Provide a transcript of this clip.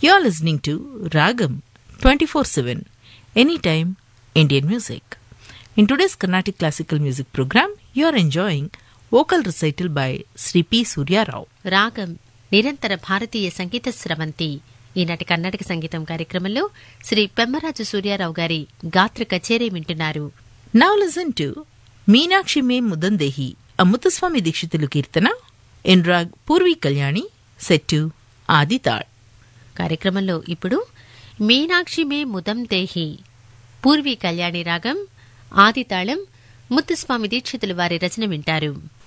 You're listening to Ragam 24 7, anytime Indian music. In today's Carnatic Classical Music program, you are enjoying vocal recital by Sri P. Surya Rao. రాగం నిరంతర భారతీయ సంగీత స్రవంతి ఈనాటి కర్ణాటక సంగీతం కార్యక్రమంలో శ్రీ పెమ్మరాజు సూర్యారావు గారి గాత్ర కచేరీ వింటున్నారు Now listen to Meenakshi Me Mudandehi, a Muthuswami Dikshitulu Kirtana in Rag Purvi Kalyani, set to Adi Tal. కార్యక్రమంలో ఇప్పుడు మీనాక్షి మే ముదం దేహి పూర్వీ కళ్యాణి రాగం ఆది తాళం ముత్తుస్వామి దీక్షితులు వారి రచన వింటారు